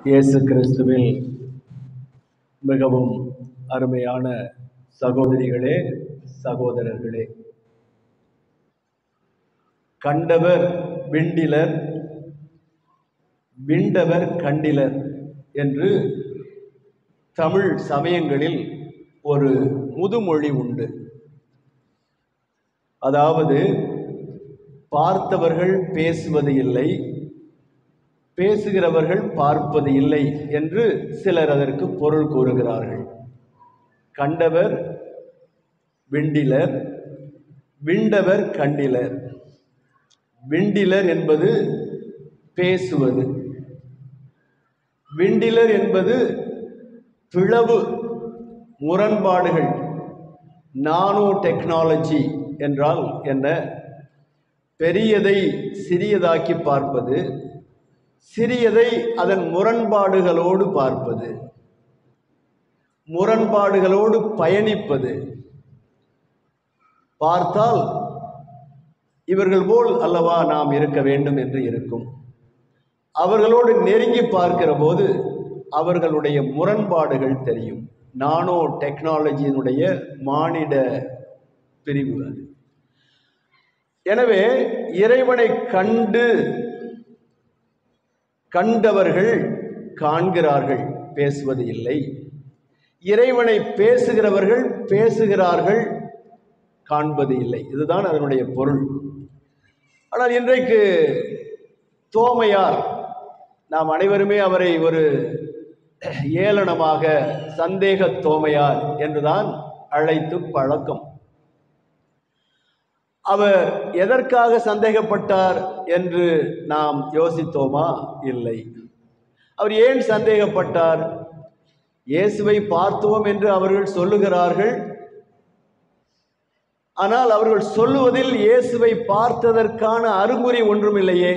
இயேசு கிறிஸ்துவில் மிகவும் அருமையான சகோதரிகளே சகோதரர்களே கண்டவர் விண்டிலர் விண்டவர் கண்டிலர் என்று தமிழ் சமயங்களில் ஒரு முதுமொழி உண்டு அதாவது பார்த்தவர்கள் பேசுவது இல்லை பேசுகிறவர்கள் பார்ப்பது இல்லை என்று சிலர் அதற்கு பொருள் கூறுகிறார்கள் கண்டவர் விண்டிலர் விண்டவர் கண்டிலர் விண்டிலர் என்பது பேசுவது விண்டிலர் என்பது பிளவு முரண்பாடுகள் நானோ டெக்னாலஜி என்றால் என்ன பெரியதை சிறியதாக்கி பார்ப்பது சிறியதை அதன் முரண்பாடுகளோடு பார்ப்பது முரண்பாடுகளோடு பயணிப்பது பார்த்தால் இவர்கள் போல் அல்லவா நாம் இருக்க வேண்டும் என்று இருக்கும் அவர்களோடு நெருங்கி பார்க்கிற போது அவர்களுடைய முரண்பாடுகள் தெரியும் நானோ டெக்னாலஜியினுடைய மானிட பிரிவு அது எனவே இறைவனை கண்டு கண்டவர்கள் காண்கிறார்கள் பேசுவது இல்லை இறைவனை பேசுகிறவர்கள் பேசுகிறார்கள் காண்பது இல்லை இதுதான் அதனுடைய பொருள் ஆனால் இன்றைக்கு தோமையார் நாம் அனைவருமே அவரை ஒரு ஏளனமாக சந்தேக தோமையார் என்றுதான் அழைத்து பழக்கம் அவர் எதற்காக சந்தேகப்பட்டார் என்று நாம் யோசித்தோமா இல்லை அவர் ஏன் சந்தேகப்பட்டார் இயேசுவை பார்த்தோம் என்று அவர்கள் சொல்லுகிறார்கள் ஆனால் அவர்கள் சொல்லுவதில் இயேசுவை பார்த்ததற்கான அறிகுறி ஒன்றுமில்லையே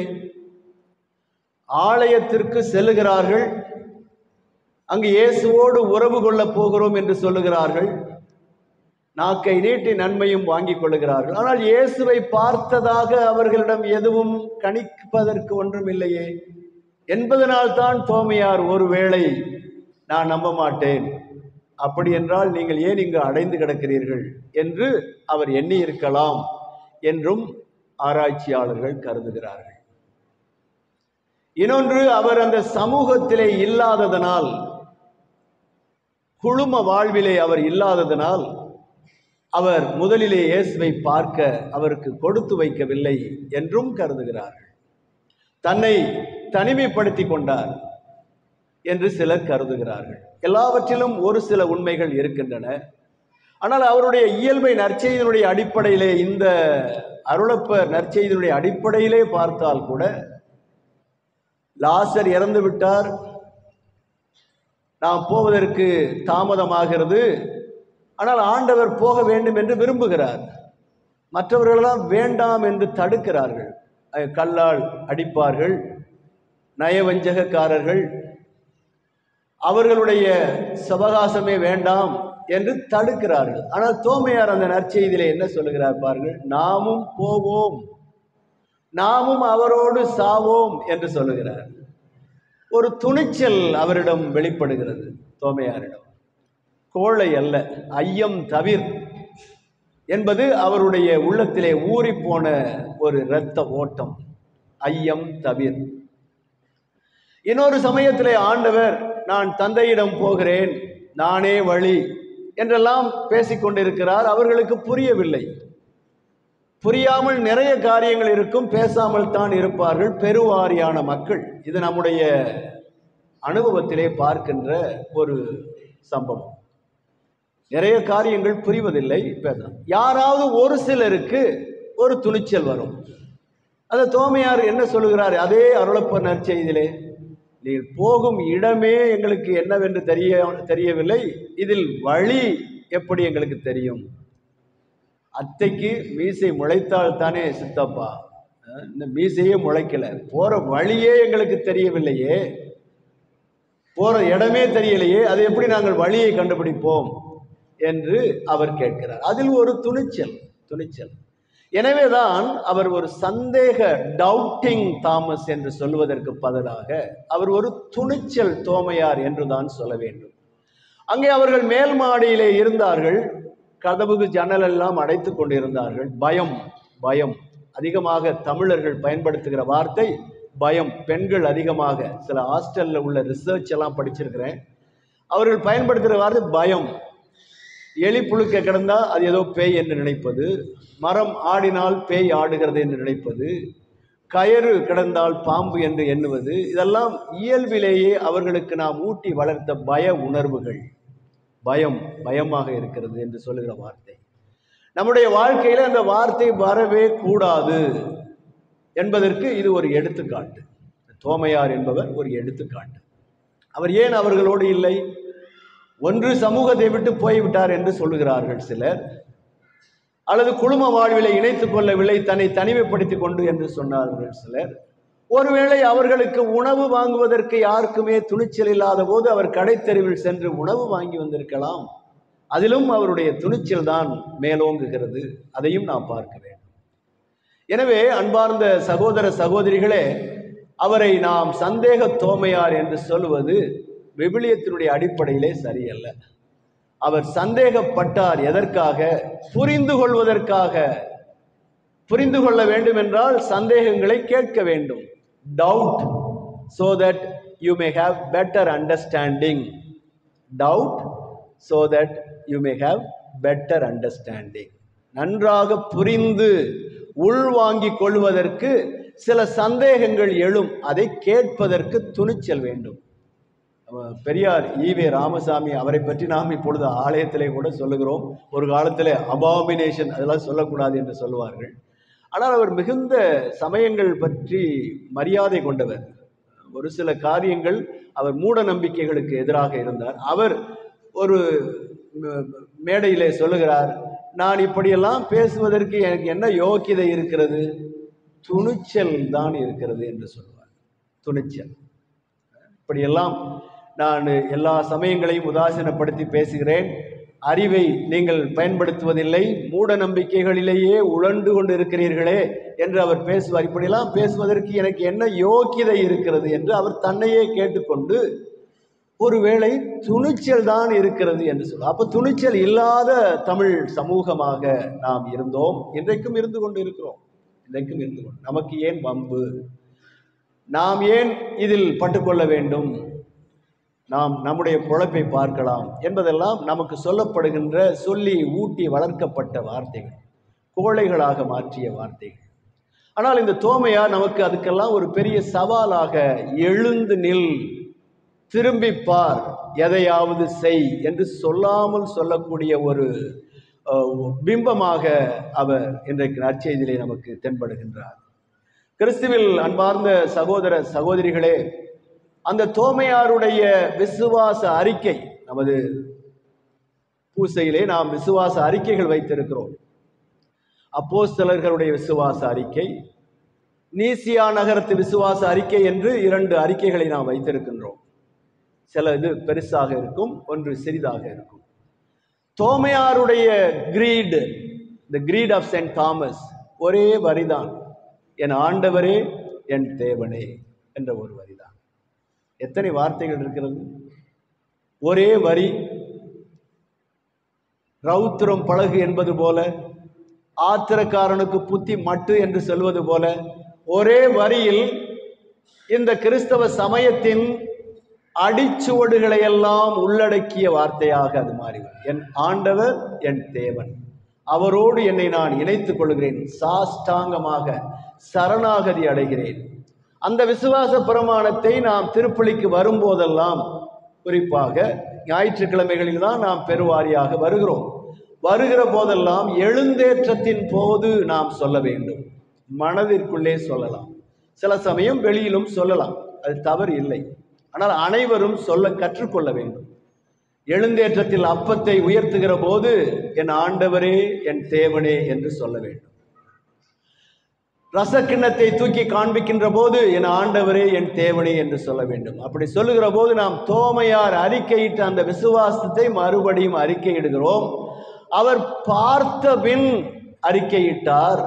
ஆலயத்திற்கு செல்லுகிறார்கள் அங்கு இயேசுவோடு உறவு கொள்ளப் போகிறோம் என்று சொல்லுகிறார்கள் நாக்கை நீட்டி நன்மையும் வாங்கிக் கொள்ளுகிறார்கள் ஆனால் இயேசுவை பார்த்ததாக அவர்களிடம் எதுவும் கணிப்பதற்கு ஒன்றும் இல்லையே என்பதனால் தான் தோமையார் ஒருவேளை நான் நம்ப மாட்டேன் அப்படி என்றால் நீங்கள் ஏன் இங்கு அடைந்து கிடக்கிறீர்கள் என்று அவர் எண்ணி இருக்கலாம் என்றும் ஆராய்ச்சியாளர்கள் கருதுகிறார்கள் இன்னொன்று அவர் அந்த சமூகத்திலே இல்லாததனால் குழும வாழ்விலே அவர் இல்லாததனால் அவர் முதலிலே இயேசுவை பார்க்க அவருக்கு கொடுத்து வைக்கவில்லை என்றும் கருதுகிறார்கள் தன்னை தனிமைப்படுத்தி கொண்டார் என்று சிலர் கருதுகிறார்கள் எல்லாவற்றிலும் ஒரு சில உண்மைகள் இருக்கின்றன ஆனால் அவருடைய இயல்பை நற்செய்தியினுடைய அடிப்படையிலே இந்த அருளப்ப நற்செய்தியினுடைய அடிப்படையிலே பார்த்தால் கூட லாசர் இறந்து விட்டார் நாம் போவதற்கு தாமதமாகிறது ஆனால் ஆண்டவர் போக வேண்டும் என்று விரும்புகிறார் மற்றவர்களெல்லாம் வேண்டாம் என்று தடுக்கிறார்கள் அஹ் கல்லால் அடிப்பார்கள் நயவஞ்சகக்காரர்கள் அவர்களுடைய சவகாசமே வேண்டாம் என்று தடுக்கிறார்கள் ஆனால் தோமையார் அந்த நற்செய்தியிலே என்ன சொல்லுகிறார் பாருங்கள் நாமும் போவோம் நாமும் அவரோடு சாவோம் என்று சொல்லுகிறார் ஒரு துணிச்சல் அவரிடம் வெளிப்படுகிறது தோமையாரிடம் கோழை அல்ல ஐயம் தவிர் என்பது அவருடைய உள்ளத்திலே ஊறிப்போன ஒரு இரத்த ஓட்டம் ஐயம் தவிர் இன்னொரு சமயத்திலே ஆண்டவர் நான் தந்தையிடம் போகிறேன் நானே வழி என்றெல்லாம் பேசிக்கொண்டிருக்கிறார் அவர்களுக்கு புரியவில்லை புரியாமல் நிறைய காரியங்கள் இருக்கும் பேசாமல் தான் இருப்பார்கள் பெருவாரியான மக்கள் இது நம்முடைய அனுபவத்திலே பார்க்கின்ற ஒரு சம்பவம் நிறைய காரியங்கள் புரிவதில்லை பேசலாம் யாராவது ஒரு சிலருக்கு ஒரு துணிச்சல் வரும் அந்த தோமையார் என்ன சொல்லுகிறார் அதே அருளப்ப நற்செய்தியிலே நீர் போகும் இடமே எங்களுக்கு என்னவென்று தெரிய தெரியவில்லை இதில் வழி எப்படி எங்களுக்கு தெரியும் அத்தைக்கு மீசை முளைத்தால் தானே சித்தப்பா அஹ் இந்த மீசையே முளைக்கல போற வழியே எங்களுக்கு தெரியவில்லையே போற இடமே தெரியலையே அது எப்படி நாங்கள் வழியை கண்டுபிடிப்போம் என்று அவர் கேட்கிறார் அதில் ஒரு துணிச்சல் துணிச்சல் எனவேதான் அவர் ஒரு சந்தேக டவுட்டிங் தாமஸ் என்று சொல்வதற்கு பதிலாக அவர் ஒரு துணிச்சல் தோமையார் என்றுதான் சொல்ல வேண்டும் அங்கே அவர்கள் மேல் மாடியிலே இருந்தார்கள் கதவுக்கு ஜன்னல் எல்லாம் அடைத்து கொண்டிருந்தார்கள் பயம் பயம் அதிகமாக தமிழர்கள் பயன்படுத்துகிற வார்த்தை பயம் பெண்கள் அதிகமாக சில ஹாஸ்டல்ல உள்ள ரிசர்ச் எல்லாம் படிச்சிருக்கிறேன் அவர்கள் பயன்படுத்துகிற வார்த்தை பயம் எலி புழுக்க கிடந்தா அது ஏதோ பேய் என்று நினைப்பது மரம் ஆடினால் பேய் ஆடுகிறது என்று நினைப்பது கயறு கிடந்தால் பாம்பு என்று எண்ணுவது இதெல்லாம் இயல்பிலேயே அவர்களுக்கு நாம் ஊட்டி வளர்த்த பய உணர்வுகள் பயம் பயமாக இருக்கிறது என்று சொல்லுகிற வார்த்தை நம்முடைய வாழ்க்கையில அந்த வார்த்தை வரவே கூடாது என்பதற்கு இது ஒரு எடுத்துக்காட்டு தோமையார் என்பவர் ஒரு எடுத்துக்காட்டு அவர் ஏன் அவர்களோடு இல்லை ஒன்று சமூகத்தை விட்டு போய்விட்டார் என்று சொல்லுகிறார்கள் சிலர் அல்லது குழும வாழ்விலை இணைத்துக் கொள்ளவில்லை தன்னை தனிமைப்படுத்திக் கொண்டு என்று சொன்னார்கள் சிலர் ஒருவேளை அவர்களுக்கு உணவு வாங்குவதற்கு யாருக்குமே துணிச்சல் இல்லாத போது அவர் கடைத்தெருவில் சென்று உணவு வாங்கி வந்திருக்கலாம் அதிலும் அவருடைய துணிச்சல் தான் மேலோங்குகிறது அதையும் நாம் பார்க்க வேண்டும் எனவே அன்பார்ந்த சகோதர சகோதரிகளே அவரை நாம் சந்தேக தோமையார் என்று சொல்லுவது விவிலியத்தினுடைய அடிப்படையிலே சரியல்ல அவர் சந்தேகப்பட்டார் எதற்காக புரிந்து கொள்வதற்காக புரிந்து கொள்ள வேண்டும் என்றால் சந்தேகங்களை கேட்க வேண்டும் doubt so that you may have better understanding doubt so that you may have better understanding நன்றாக புரிந்து உள்வாங்கிக் கொள்வதற்கு சில சந்தேகங்கள் எழும் அதை கேட்பதற்கு துணிச்சல் வேண்டும் அவ- பெரியார் ஈவே ராமசாமி அவரை பற்றி நாம் இப்பொழுது ஆலயத்திலே கூட சொல்லுகிறோம் ஒரு காலத்திலே அபாமினேஷன் அதெல்லாம் சொல்லக்கூடாது என்று சொல்லுவார்கள் ஆனால் அவர் மிகுந்த சமயங்கள் பற்றி மரியாதை கொண்டவர் ஒரு சில காரியங்கள் அவர் மூட நம்பிக்கைகளுக்கு எதிராக இருந்தார் அவர் ஒரு ம- மேடையிலே சொல்லுகிறார் நான் இப்படியெல்லாம் பேசுவதற்கு எனக்கு என்ன யோக்கியதை இருக்கிறது துணிச்சல் தான் இருக்கிறது என்று சொல்வார் துணிச்சல் இப்படியெல்லாம் நான் எல்லா சமயங்களையும் உதாசீனப்படுத்தி பேசுகிறேன் அறிவை நீங்கள் பயன்படுத்துவதில்லை மூட நம்பிக்கைகளிலேயே உழண்டு கொண்டு இருக்கிறீர்களே என்று அவர் பேசுவார் இப்படியெல்லாம் பேசுவதற்கு எனக்கு என்ன யோக்கியதை இருக்கிறது என்று அவர் தன்னையே கேட்டுக்கொண்டு ஒருவேளை துணிச்சல் தான் இருக்கிறது என்று சொல்லுவார் அப்ப துணிச்சல் இல்லாத தமிழ் சமூகமாக நாம் இருந்தோம் இன்றைக்கும் இருந்து கொண்டு இருக்கிறோம் இன்றைக்கும் இருந்து கொண்டு நமக்கு ஏன் வம்பு நாம் ஏன் இதில் பட்டுக்கொள்ள வேண்டும் நாம் நம்முடைய பொழப்பை பார்க்கலாம் என்பதெல்லாம் நமக்கு சொல்லப்படுகின்ற சொல்லி ஊட்டி வளர்க்கப்பட்ட வார்த்தைகள் கோழைகளாக மாற்றிய வார்த்தைகள் ஆனால் இந்த தோமையார் நமக்கு அதுக்கெல்லாம் ஒரு பெரிய சவாலாக எழுந்து நில் திரும்பி பார் எதையாவது செய் என்று சொல்லாமல் சொல்லக்கூடிய ஒரு அஹ், பிம்பமாக அவர் இன்றைக்கு நற்செய்தியிலே நமக்கு தென்படுகின்றார் கிறிஸ்துவில் அன்பார்ந்த சகோதர சகோதரிகளே அந்த தோமையாருடைய விசுவாச அறிக்கை நமது பூசையிலே நாம் விசுவாச அறிக்கைகள் வைத்திருக்கிறோம் அப்போஸ்தலர்களுடைய விசுவாச அறிக்கை நீசியா நகரத்து விசுவாச அறிக்கை என்று இரண்டு அறிக்கைகளை நாம் வைத்திருக்கின்றோம் சில இது பெருசாக இருக்கும் ஒன்று சிறிதாக இருக்கும் தோமையாருடைய creed the creed of Saint Thomas ஒரே வரிதான் என் ஆண்டவரே என் தேவனே என்ற ஒரு வரிதான் எத்தனை வார்த்தைகள் இருக்கிறது ஒரே வரி ரௌத்திரம் பழகு என்பது போல ஆத்திரக்காரனுக்கு புத்தி மட்டு என்று சொல்வது போல ஒரே வரியில் இந்த கிறிஸ்தவ சமயத்தின் அடிச்சுவடுகளை எல்லாம் உள்ளடக்கிய வார்த்தையாக அது மாறிவிடும் என் ஆண்டவர் என் தேவன் அவரோடு என்னை நான் இணைத்துக் கொள்கிறேன் சாஷ்டாங்கமாக சரணாகதி அடைகிறேன் அந்த விசுவாச பிரமாணத்தை நாம் திருப்பலிக்கு வரும்போதெல்லாம் குறிப்பாக ஞாயிற்றுக்கிழமைகளில் தான் நாம் பெருவாரியாக வருகிறோம் வருகிற போதெல்லாம் எழுந்தேற்றத்தின் போது நாம் சொல்ல வேண்டும் மனதிற்குள்ளே சொல்லலாம் சில சமயம் வெளியிலும் சொல்லலாம் அது தவறு இல்லை ஆனால் அனைவரும் சொல்ல கற்றுக்கொள்ள வேண்டும் எழுந்தேற்றத்தில் அப்பத்தை உயர்த்துகிற போது என் ஆண்டவரே என் தேவனே என்று சொல்ல வேண்டும் ரசக்கிண்ணத்தை தூக்கி காண்பிக்கின்ற போது என் ஆண்டவரே என் தேவனே என்று சொல்ல வேண்டும் அப்படி சொல்லுகிற போது நாம் தோமையார் அறிக்கையிட்ட அந்த விசுவாசத்தை மறுபடியும் அறிக்கையிடுகிறோம் அவர் பார்த்த பின் அறிக்கையிட்டார்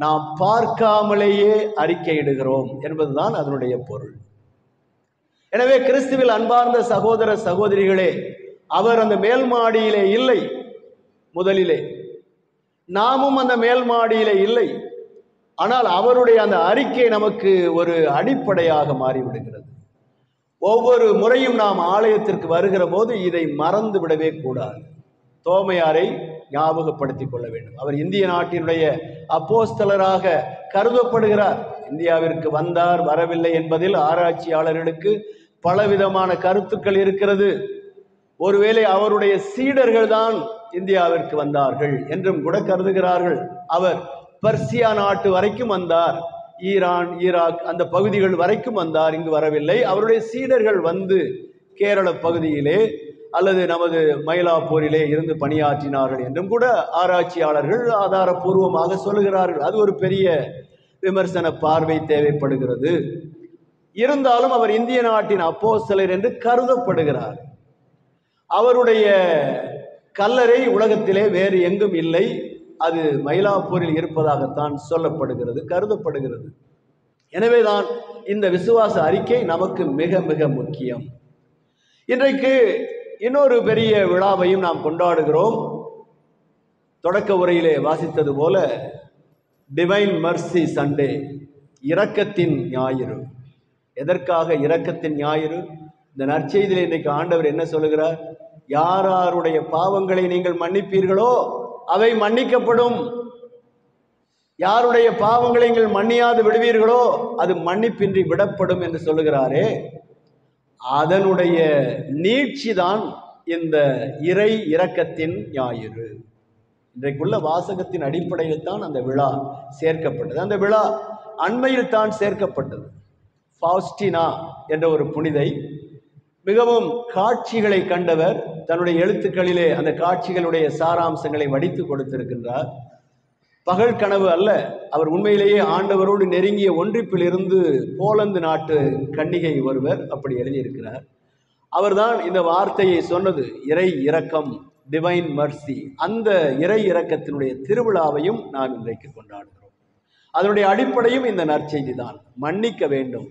நாம் பார்க்காமலேயே அறிக்கையிடுகிறோம் என்பதுதான் அதனுடைய பொருள் எனவே கிறிஸ்துவில் அன்பார்ந்த சகோதர சகோதரிகளே அவர் அந்த மேல் மாடியிலே இல்லை முதலிலே நாமும் அந்த மேல் மாடியிலே இல்லை ஆனால் அவருடைய அந்த அறிக்கை நமக்கு ஒரு அடிப்படையாக மாறிவிடுகிறது ஒவ்வொரு முறையும் நாம் ஆலயத்திற்கு வருகிற போது இதை மறந்து விடவே கூடாது தோமையாரை ஞாபகப்படுத்திக் கொள்ள வேண்டும் அவர் இந்திய நாட்டினுடைய அப்போஸ்தலராக கருதப்படுகிறார் இந்தியாவிற்கு வந்தார் வரவில்லை என்பதில் ஆராய்ச்சியாளர்களுக்கு பலவிதமான கருத்துக்கள் இருக்கிறது ஒருவேளை அவருடைய சீடர்கள் தான் இந்தியாவிற்கு வந்தார்கள் என்றும் கூட கருதுகிறார்கள் அவர் பர்சியா நாட்டு வரைக்கும் வந்தார் ஈரான் ஈராக் அந்த பகுதிகள் வரைக்கும் வந்தார் இங்கு வரவில்லை அவருடைய சீடர்கள் வந்து கேரள பகுதியிலே அல்லது நமது மயிலாப்பூரிலே இருந்து பணியாற்றினார்கள் என்றும் கூட ஆராய்ச்சியாளர்கள் ஆதாரபூர்வமாக சொல்லுகிறார்கள் அது ஒரு பெரிய விமர்சன பார்வை தேவைப்படுகிறது இருந்தாலும் அவர் இந்திய நாட்டின் அப்போஸ்தலர் என்று கருதப்படுகிறார் அவருடைய கல்லறை உலகத்திலே வேறு எங்கும் இல்லை அது மயிலாப்பூரில் இருப்பதாகத்தான் சொல்லப்படுகிறது கருதப்படுகிறது எனவேதான் இந்த விசுவாச அறிக்கை நமக்கு மிக மிக முக்கியம் இன்றைக்கு இன்னொரு பெரிய விழாவையும் நாம் கொண்டாடுகிறோம் தொடக்க உரையிலே வாசித்தது போல டிவைன் மர்சி சண்டே இரக்கத்தின் ஞாயிறு எதற்காக இரக்கத்தின் ஞாயிறு இந்த நற்செய்தியில் இன்றைக்கு ஆண்டவர் என்ன சொல்லுகிறார் யார் யாருடைய பாவங்களை நீங்கள் மன்னிப்பீர்களோ அவை மன்னிக்கப்படும் யாருடைய பாவங்களை நீங்கள் மன்னியாது விடுவீர்களோ அது மன்னிப்பின்றி விடப்படும் என்று சொல்லுகிறாரே அதனுடைய நீட்சிதான் இந்த இறை இரக்கத்தின் ஞாயிறு இன்றைக்குள்ள வாசகத்தின் அடிப்படையில் தான் அந்த விழா சேர்க்கப்பட்டது அந்த விழா அண்மையில் தான் சேர்க்கப்பட்டது ஃபாஸ்டினா என்ற ஒரு புனிதை மிகவும் காட்சிகளை கண்டவர் தன்னுடைய எழுத்துக்களிலே அந்த காட்சிகளுடைய சாராம்சங்களை வடித்து கொடுத்திருக்கின்றார் பகல் கனவு அல்ல அவர் உண்மையிலேயே ஆண்டவரோடு நெருங்கிய ஒன்றிப்பில் இருந்து போலந்து நாட்டு கன்னிகை ஒருவர் அப்படி எழுதியிருக்கிறார் அவர்தான் இந்த வார்த்தையை சொன்னது இறை இரக்கம் டிவைன் மர்சி அந்த இறை இரக்கத்தினுடைய திருவிழாவையும் நாம் இன்றைக்கு கொண்டாடுகிறோம் அதனுடைய அடிப்படையும் இந்த நற்செய்தி தான் மன்னிக்க வேண்டும்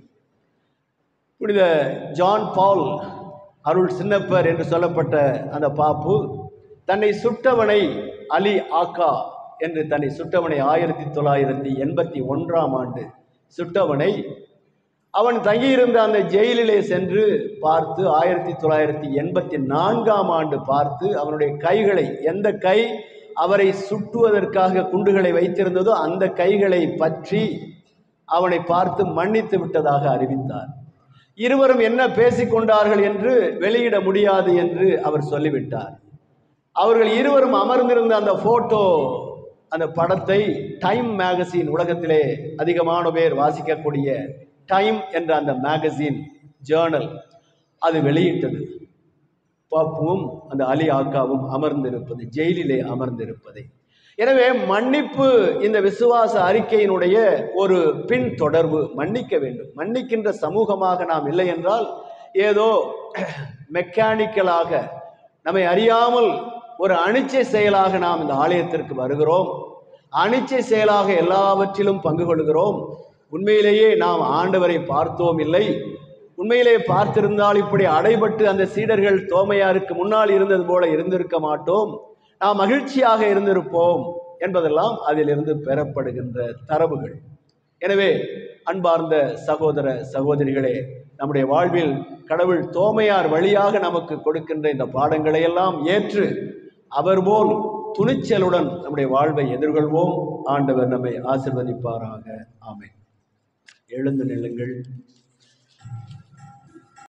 புனித ஜான் பால் அருள் சின்னப்பர் என்று சொல்லப்பட்ட அந்த பாப்பு தன்னை சுட்டவனை அலி ஆக்கா என்று தன்னை சுட்டவனை ஆயிரத்தி தொள்ளாயிரத்தி எண்பத்தி ஒன்றாம் ஆண்டு சுட்டவனை அவன் தங்கியிருந்த அந்த ஜெயிலிலே சென்று பார்த்து ஆயிரத்தி தொள்ளாயிரத்தி எண்பத்தி நான்காம் ஆண்டு பார்த்து அவனுடைய கைகளை எந்த கை அவரை சுட்டுவதற்காக குண்டுகளை வைத்திருந்ததோ அந்த கைகளை பற்றி அவனை பார்த்து மன்னித்து விட்டதாக அறிவித்தார் இருவரும் என்ன பேசிக்கொண்டார்கள் என்று வெளியிட முடியாது என்று அவர் சொல்லிவிட்டார் அவர்கள் இருவரும் அமர்ந்திருந்த அந்த போட்டோ அந்த படத்தை டைம் மேகசின் உலகத்திலே அதிகமான பேர் வாசிக்கக்கூடிய டைம் என்ற அந்த மேகசின் ஜேர்னல் அது வெளியிட்டது பாப்புவும் அந்த அலி ஆக்காவும் அமர்ந்திருப்பது ஜெயிலிலே அமர்ந்திருப்பதை எனவே மன்னிப்பு இந்த விசுவாச அறிக்கையினுடைய ஒரு பின் தொடர்பு மன்னிக்க வேண்டும் மன்னிக்கின்ற சமூகமாக நாம் இல்லை என்றால் ஏதோ மெக்கானிக்கலாக நம்மை அறியாமல் ஒரு அனிச்சை செயலாக நாம் இந்த ஆலயத்திற்கு வருகிறோம் அனிச்சை செயலாக எல்லாவற்றிலும் பங்கு கொள்கிறோம் உண்மையிலேயே நாம் ஆண்டவரை பார்த்தோம் இல்லை உண்மையிலே பார்த்திருந்தால் இப்படி அடைபட்டு அந்த சீடர்கள் தோமையாருக்கு முன்னால் இருந்தது போல இருந்திருக்க மாட்டோம் நாம் மகிழ்ச்சியாக இருந்திருப்போம் என்பதெல்லாம் அதிலிருந்து பெறப்படுகின்ற தரவுகள் எனவே அன்பார்ந்த சகோதர சகோதரிகளே நம்முடைய வாழ்வில் கடவுள் தோமையார் வழியாக நமக்கு கொடுக்கின்ற இந்த பாடங்களை எல்லாம் ஏற்று அவர் போல் துணிச்சலுடன் நம்முடைய வாழ்வை எதிர்கொள்வோம் ஆண்டவர் நம்மை ஆசிர்வதிப்பாராக ஆமென் எழுந்து நில்லுங்கள்